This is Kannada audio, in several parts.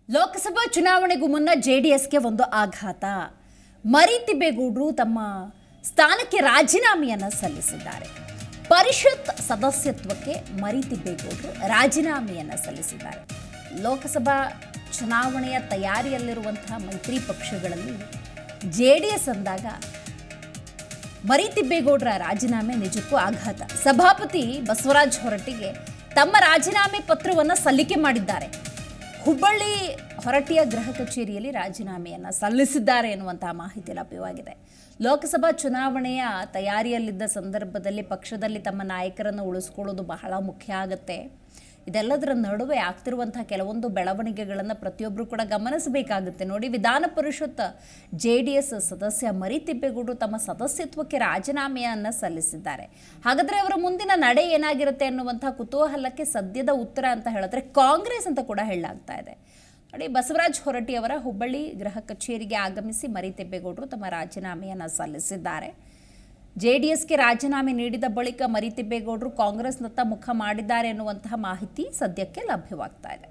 ಲೋಕಸಭಾ ಚುನಾವಣೆಗೂ ಮುನ್ನ ಜೆಡಿಎಸ್ಗೆ ಒಂದು ಆಘಾತ ಮರಿತಿಬ್ಬೇಗೌಡರು ತಮ್ಮ ಸ್ಥಾನಕ್ಕೆ ರಾಜೀನಾಮೆಯನ್ನು ಸಲ್ಲಿಸಿದ್ದಾರೆ ಪರಿಷತ್ ಸದಸ್ಯತ್ವಕ್ಕೆ ಮರಿತಿಬ್ಬೇಗೌಡರು ರಾಜೀನಾಮೆಯನ್ನು ಸಲ್ಲಿಸಿದ್ದಾರೆ ಲೋಕಸಭಾ ಚುನಾವಣೆಯ ತಯಾರಿಯಲ್ಲಿರುವಂತಹ ಮೈತ್ರಿ ಪಕ್ಷಗಳಲ್ಲಿ ಜೆ ಡಿ ಎಸ್ ಅಂದಾಗ ಮರಿತಿಬ್ಬೇಗೌಡರ ರಾಜೀನಾಮೆ ನಿಜಕ್ಕೂ ಆಘಾತ ಸಭಾಪತಿ ಬಸವರಾಜ್ ಹೊರಟ್ಟಿಗೆ ತಮ್ಮ ರಾಜೀನಾಮೆ ಪತ್ರವನ್ನು ಸಲ್ಲಿಕೆ ಮಾಡಿದ್ದಾರೆ ಹುಬ್ಬಳ್ಳಿ ಹೊರಟ್ಟಿಯ ಗೃಹ ಕಚೇರಿಯಲ್ಲಿ ರಾಜೀನಾಮೆಯನ್ನು ಸಲ್ಲಿಸಿದ್ದಾರೆ ಎನ್ನುವಂತಹ ಮಾಹಿತಿ ಲಭ್ಯವಾಗಿದೆ ಲೋಕಸಭಾ ಚುನಾವಣೆಯ ತಯಾರಿಯಲ್ಲಿದ್ದ ಸಂದರ್ಭದಲ್ಲಿ ಪಕ್ಷದಲ್ಲಿ ತಮ್ಮ ನಾಯಕರನ್ನು ಉಳಿಸ್ಕೊಳ್ಳೋದು ಬಹಳ ಮುಖ್ಯ ಆಗುತ್ತೆ ಇದೆಲ್ಲದರ ನಡುವೆ ಆಗ್ತಿರುವಂತಹ ಕೆಲವೊಂದು ಬೆಳವಣಿಗೆಗಳನ್ನು ಪ್ರತಿಯೊಬ್ಬರು ಕೂಡ ಗಮನಿಸಬೇಕಾಗುತ್ತೆ ನೋಡಿ ವಿಧಾನ ಪರಿಷತ್ ಜೆ ಡಿ ಎಸ್ ಸದಸ್ಯ ಮರಿತಿಬ್ಬೇಗೌಡರು ತಮ್ಮ ಸದಸ್ಯತ್ವಕ್ಕೆ ರಾಜೀನಾಮೆಯನ್ನು ಸಲ್ಲಿಸಿದ್ದಾರೆ ಹಾಗಾದರೆ ಅವರ ಮುಂದಿನ ನಡೆ ಏನಾಗಿರುತ್ತೆ ಅನ್ನುವಂತಹ ಕುತೂಹಲಕ್ಕೆ ಸದ್ಯದ ಉತ್ತರ ಅಂತ ಹೇಳಿದ್ರೆ ಕಾಂಗ್ರೆಸ್ ಅಂತ ಕೂಡ ಹೇಳಲಾಗ್ತಾ ಇದೆ ನೋಡಿ ಬಸವರಾಜ್ ಹೊರಟ್ಟಿಯವರ ಹುಬ್ಬಳ್ಳಿ ಗೃಹ ಕಚೇರಿಗೆ ಆಗಮಿಸಿ ಮರಿತಿಬ್ಬೇಗೌಡರು ತಮ್ಮ ರಾಜೀನಾಮೆಯನ್ನು ಸಲ್ಲಿಸಿದ್ದಾರೆ ಜೆಡಿಎಸ್ಗೆ ರಾಜೀನಾಮೆ ನೀಡಿದ ಬಳಿಕ ಮರಿತಿಬ್ಬೇಗೌಡರು ಕಾಂಗ್ರೆಸ್ನತ್ತ ಮುಖ ಮಾಡಿದ್ದಾರೆ ಎನ್ನುವಂತಹ ಮಾಹಿತಿ ಸದ್ಯಕ್ಕೆ ಲಭ್ಯವಾಗ್ತಾ ಇದೆ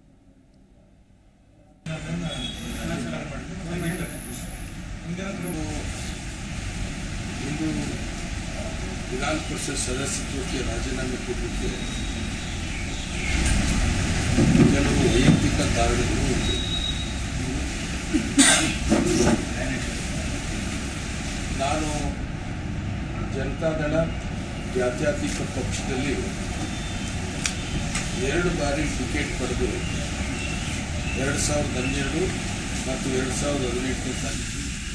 ಒಂದು ವಿಧಾನ ಪರಿಷತ್ ಸದಸ್ಯತ್ವಕ್ಕೆ ರಾಜೀನಾಮೆ ಕೊಡಲಿಕ್ಕೆ ಕೆಲವು ವೈಯಕ್ತಿಕ ಕಾರಣಗಳು ಉಂಟು ನಾನು ಜನತಾದಳ ಜಾತ್ಯತೀತ ಪಕ್ಷದಲ್ಲಿ ಎರಡು ಬಾರಿ ಟಿಕೆಟ್ ಪಡೆದು ಎರಡು ಸಾವಿರದ ಹನ್ನೆರಡು ಮತ್ತು ಎರಡು ಸಾವಿರದ ಹದಿನೆಂಟನೇ ಸಾಲಿನಲ್ಲಿ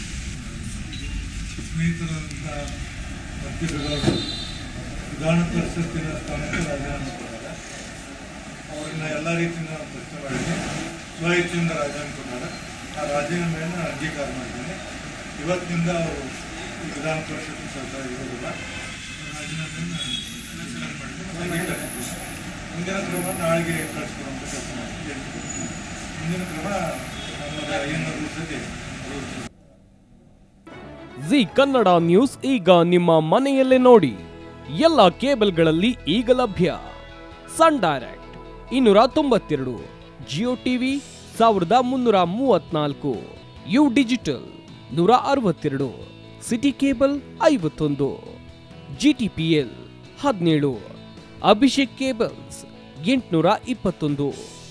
ಸ್ನೇಹಿತರಾದಂಥ ಮಂತ್ರಿಗಳು ವಿಧಾನ ಪರಿಷತ್ತಿನ ಸ್ಥಾನಕ್ಕೆ ರಾಜೀನಾಮೆ ಕೊಟ್ಟಾರೆ ಅವ್ರನ್ನ ಎಲ್ಲ ರೀತಿಯಿಂದ ನಾನು ಪ್ರಶ್ನೆ ಮಾಡಿದ್ದೀನಿ ಸ್ವಇಚ್ಛೆಯಿಂದ ರಾಜೀನಾಮೆ ಕೊಟ್ಟಾರೆ ಆ ರಾಜೀನಾಮೆಯನ್ನು ಅಂಗೀಕಾರ ಮಾಡಿದ್ದೀನಿ ಇವತ್ತಿನಿಂದ ಅವರು ಈ ವಿಧಾನ ಪರಿಷತ್ತಿನ ಸರ್ಕಾರ ಇರೋದಿಲ್ಲ ರಾಜೀನಾಮೆಯನ್ನು ಅಂಗೀಕಾರ ಮಾಡಿದ್ದೀನಿ ಮುಂದಿನ ಕ್ರಮ ನಾಳೆಗೆ ಕಳಿಸ್ಕೊಡುವಂಥ ಕೆಲಸ ಮಾಡ್ತೀನಿ ಮುಂದಿನ ಕ್ರಮ ನಮ್ಮ ಏನಾದರೂ ಸತಿ ರೂಢಿಸಿ ಜಿ ಕನ್ನಡ ನ್ಯೂಸ್ ಈಗ ನಿಮ್ಮ ಮನೆಯಲ್ಲೇ ನೋಡಿ ಎಲ್ಲ ಕೇಬಲ್ಗಳಲ್ಲಿ ಈಗ ಲಭ್ಯ ಸನ್ ಡೈರೆಕ್ಟ್ ಇನ್ನೂರ ತೊಂಬತ್ತೆರಡು ಜಿಯೋ ಟಿವಿ ಸಾವಿರದ ಮುನ್ನೂರ ಮೂವತ್ನಾಲ್ಕು ಯು ಡಿಜಿಟಲ್ ನೂರ ಅರವತ್ತೆರಡು ಸಿಟಿ ಕೇಬಲ್ ಐವತ್ತೊಂದು ಜಿಟಿಪಿಎಲ್ ಹದಿನೇಳು ಅಭಿಷೇಕ್ ಕೇಬಲ್ಸ್ ಎಂಟುನೂರ ಇಪ್ಪತ್ತೊಂದು